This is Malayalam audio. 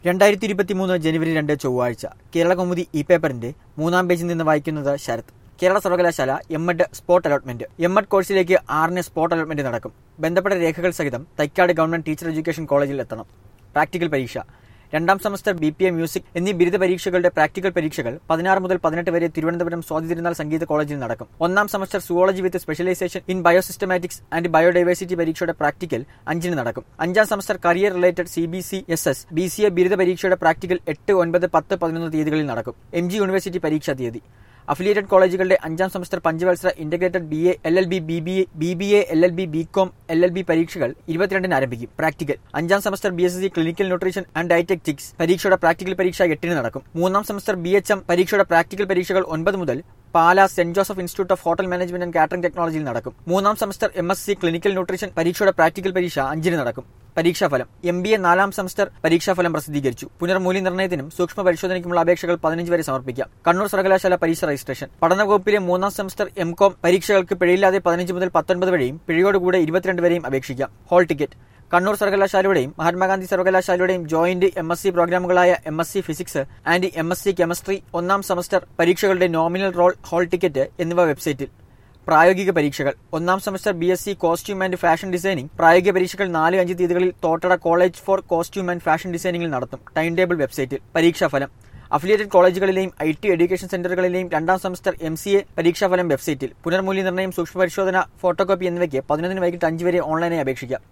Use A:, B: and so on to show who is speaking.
A: രണ്ടായിരത്തി ഇരുപത്തിമൂന്ന് ജനുവരി രണ്ട് ചൊവ്വാഴ്ച കേരള കൗമുദി ഇ പേപ്പറിന്റെ മൂന്നാം പേജിൽ നിന്ന് വായിക്കുന്നത് ശരത് കേരള സർവകലാശാല M Ed spot allotment M Ed കോഴ്സിലേക്ക് ആറിന് സ്പോട്ട് അലോട്ട്മെന്റ് നടക്കും ബന്ധപ്പെട്ട രേഖകൾ സഹിതം തൈക്കാട് ഗവൺമെന്റ് ടീച്ചർ എഡ്യൂക്കേഷൻ കോളേജിൽ എത്തണം പ്രാക്ടിക്കൽ പരീക്ഷ രണ്ടാം semester B P A music എന്നീ ബിരുദ പരീക്ഷകളുടെ പ്രാക്ടിക്കൽ പരീക്ഷകൾ പതിനാറ് മുതൽ പതിനെട്ട് വരെ തിരുവനന്തപുരം സ്വാതി തിരുനാൾ സംഗീത കോളേജിൽ നടക്കും ഒന്നാം semester zoology with specialisation in biosystematics and biodiversity പരീക്ഷയുടെ പ്രാക്ടിക്കൽ അഞ്ചിന് നടക്കും അഞ്ചാം semester career related C B C S S B C A ബിരുദ പരീക്ഷയുടെ പ്രാക്ടിക്കൽ എട്ട് ഒൻപത് പത്ത് പതിനൊന്ന് തീയതികളിൽ നടക്കും എം ജി യൂണിവേഴ്സിറ്റി പരീക്ഷാ തീയതി അഫിലിയേറ്റഡ് കോളേജുകളുടെ അഞ്ചാം സെമസ്റ്റർ പഞ്ചവത്സര integrated B A L L B B B A B B A L L B B Com L L B പരീക്ഷകൾ ഇരുപത്തിരണ്ടിന് ആരംഭിക്കും പ്രാക്ടിക്കൽ അഞ്ചാം semester B S C clinical nutrition and dietetics പരീക്ഷയുടെ പ്രാക്ടിക്കൽ പരീക്ഷ എട്ടിന് നടക്കും മൂന്നാം സെമസ്റ്റർ ബി എച്ച് എം പരീക്ഷയുടെ പ്രാക്ടിക്കൽ പരീക്ഷകൾ ഒൻപത് മുതൽ Pala saint Joseph institute of hotel management and catering ടെക്നോളജിയിൽ നടക്കും മൂന്നാം semester M S C clinical nutrition പരീക്ഷയുടെ പ്രാക്ടിക്കൽ പരീക്ഷ അഞ്ചിന് നടക്കും പരീക്ഷാഫലം എം ബി എ നാലാം സെമസ്റ്റർ പരീക്ഷാഫലം പ്രസിദ്ധീകരിച്ചു പുനർമൂല്യനിർണ്ണയത്തിനും സൂക്ഷ്മ പരിശോധനയ്ക്കുമുള്ള അപേക്ഷകൾ പതിനഞ്ച് വരെ സമർപ്പിക്കാം കണ്ണൂർ സർവകലാശാല പരീക്ഷ രജിസ്ട്രേഷൻ പഠനവകുപ്പിലെ മൂന്നാം സെമസ്റ്റർ എം കോം പരീക്ഷകൾക്ക് പിഴയില്ലാതെ പതിനഞ്ച് മുതൽ പത്തൊൻപത് വരെയും പിഴയോടുകൂടെ ഇരുപത്തിരണ്ട് വരെയും അപേക്ഷിക്കാം ഹോൾ ടിക്കറ്റ് കണ്ണൂർ സർവകലാശാലയുടെയും മഹാത്മാഗാന്ധി സർവകലാശാലയുടെയും ജോയിന്റ് എം എസ് സി പ്രോഗ്രാമുകളായ M S C physics and M S C chemistry ഒന്നാം സെമസ്റ്റർ പരീക്ഷകളുടെ നോമിനൽ റോൾ ഹോൾ ടിക്കറ്റ് എന്നിവ വെബ്സൈറ്റിൽ പ്രായോഗിക പരീക്ഷകൾ ഒന്നാം semester B S C costume and fashion designing പ്രായോഗിക പരീക്ഷകൾ നാല് അഞ്ച് തീയതികളിൽ Thottada college for costume and fashion ഡിസൈനിംഗിൽ നടത്തും ടൈം ടേബിൾ വെബ്സൈറ്റിൽ പരീക്ഷാഫലം അഫിലിയേറ്റഡ് കോളേജുകളിലെയും ഐ ടി എഡ്യൂക്കേഷൻ സെന്ററുകളിലെയും രണ്ടാം സെമസ്റ്റർ എം സി എ പരീക്ഷാഫലം വെബ്സൈറ്റിൽ പുനർമൂല്യനിർണ്ണയം സൂക്ഷ്മ പരിശോധന ഫോട്ടോകോപ്പി എന്നിവയ്ക്ക് പതിനൊന്നിന് വൈകിട്ട് അഞ്ച് വരെ ഓൺലൈനായി അപേക്ഷിക്കാം